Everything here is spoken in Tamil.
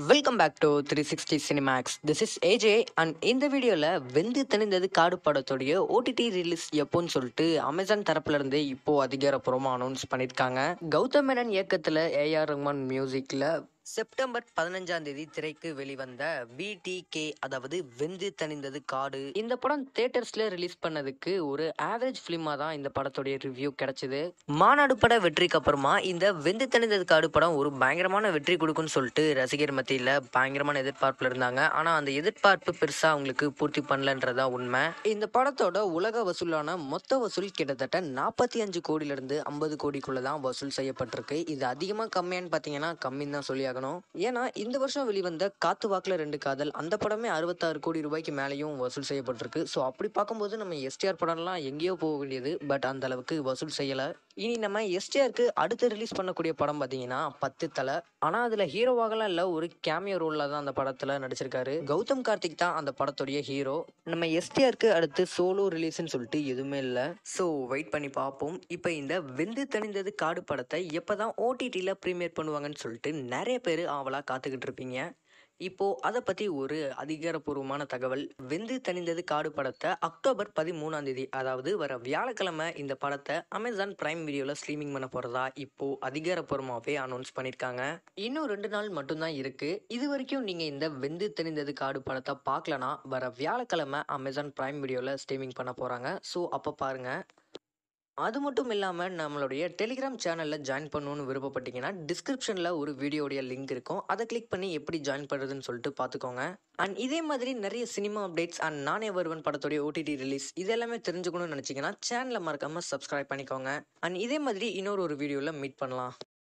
welcome back to three sixty Cinemax this is A அண்ட் இந்த வீடியோவில் வெந்து தணிந்தது காடு படத்துடைய ஓடிடி ரிலீஸ் எப்போன்னு சொல்லிட்டு அமேசான் தரப்புல இருந்து இப்போ அதிகாரப்பூர்வமாக அனௌன்ஸ் பண்ணியிருக்காங்க கௌதம் மேனன் இயக்கத்தில் ஏஆர் ரஹ்மான் மியூசிக்கில் செப்டம்பர் பதினஞ்சாம் தேதி திரைக்கு வெளிவந்த விடிகே அதாவது வெந்து தணிந்தது காடு இந்த படம் தியேட்டர்ஸ்ல ரிலீஸ் பண்ணதுக்கு ஒரு ஆவரேஜ் ஃபிலிமா தான் இந்த படத்துடைய ரிவ்யூ கிடைச்சது மாநாடு பட வெற்றிக்கு அப்புறமா இந்த வெந்து தணிந்தது காடு படம் ஒரு பயங்கரமான வெற்றி கொடுக்கும்னு சொல்லிட்டு ரசிகர் மத்தியில் பயங்கரமான எதிர்பார்ப்புல இருந்தாங்க ஆனா அந்த எதிர்பார்ப்பு பெருசா அவங்களுக்கு பூர்த்தி பண்ணலன்றதா உண்மை இந்த படத்தோட உலக வசூலான மொத்த வசூல் கிட்டத்தட்ட நாற்பத்தி அஞ்சு கோடியில இருந்து ஐம்பது கோடிக்குள்ள தான் வசூல் செய்யப்பட்டிருக்கு இது அதிகமா கம்மியான்னு பாத்தீங்கன்னா கம்மின்னு தான் சொல்லியாகணும் ஏன்னா இந்த வருஷம் வெளிவந்த காத்து வாக்குல ரெண்டு காதல் அந்த படமே அறுபத்தாறு கோடி ரூபாய்க்கு மேலேயும் வசூல் செய்யப்பட்டிருக்கு ஸோ அப்படி பார்க்கும்போது நம்ம எஸ்டிஆர் படம்லாம் எங்கேயோ போக வேண்டியது பட் அந்த அளவுக்கு வசூல் செய்யல இனி நம்ம எஸ்டிஆருக்கு அடுத்து ரிலீஸ் பண்ணக்கூடிய படம் பார்த்தீங்கன்னா பத்து தலை ஆனால் அதில் ஹீரோவாகலாம் இல்லை ஒரு கேமியோ ரோலில் தான் அந்த படத்தில் நடிச்சிருக்காரு கௌதம் கார்த்திக் தான் அந்த படத்துடைய ஹீரோ நம்ம எஸ்டிஆருக்கு அடுத்து சோலோ ரிலீஸ்னு சொல்லிட்டு எதுவுமே இல்லை ஸோ வெயிட் பண்ணி பார்ப்போம் இப்போ இந்த வெந்து தணிந்தது காடு படத்தை எப்போ தான் ஓடிடியில் ப்ரீமியர் பண்ணுவாங்கன்னு சொல்லிட்டு நிறைய பேர் ஆவலாக காத்துக்கிட்டு இருப்பீங்க இப்போ அதை பற்றி ஒரு அதிகாரப்பூர்வமான தகவல் வெந்து தணிந்தது காடு படத்தை அக்டோபர் பதிமூணாம் தேதி அதாவது வர வியாழக்கிழமை இந்த படத்தை அமேசான் பிரைம் வீடியோவில் ஸ்ட்ரீமிங் பண்ண போகிறதா இப்போ அதிகாரப்பூர்வமாகவே அனௌன்ஸ் பண்ணியிருக்காங்க இன்னும் ரெண்டு நாள் மட்டும்தான் இருக்கு இது வரைக்கும் நீங்கள் இந்த வெந்து தணிந்தது காடு படத்தை பார்க்கலனா வர வியாழக்கிழமை அமேசான் பிரைம் வீடியோவில் ஸ்ட்ரீமிங் பண்ண போகிறாங்க ஸோ அப்போ பாருங்கள் அது மட்டும் இல்லாமல் நம்மளுடைய டெலிகிராம் சேனலில் ஜாயின் பண்ணணும்னு விருப்பப்பட்டீங்கன்னா டிஸ்கிரிப்ஷனில் ஒரு வீடியோடைய லிங்க் இருக்கும் அதை கிளிக் பண்ணி எப்படி ஜாயின் பண்ணுறதுன்னு சொல்லிட்டு பார்த்துக்கோங்க அண்ட் இதே மாதிரி நிறைய சினிமா அப்டேட்ஸ் அண்ட் நானே வருவன் படத்துடைய ஓடிடி ரிலீஸ் இது எல்லாமே தெரிஞ்சுக்கணும்னு நினச்சிங்கன்னா சேனலை மறக்காமல் சப்ஸ்கிரைப் பண்ணிக்கோங்க அண்ட் இதே மாதிரி இன்னொரு ஒரு வீடியோவில் மீட் பண்ணலாம்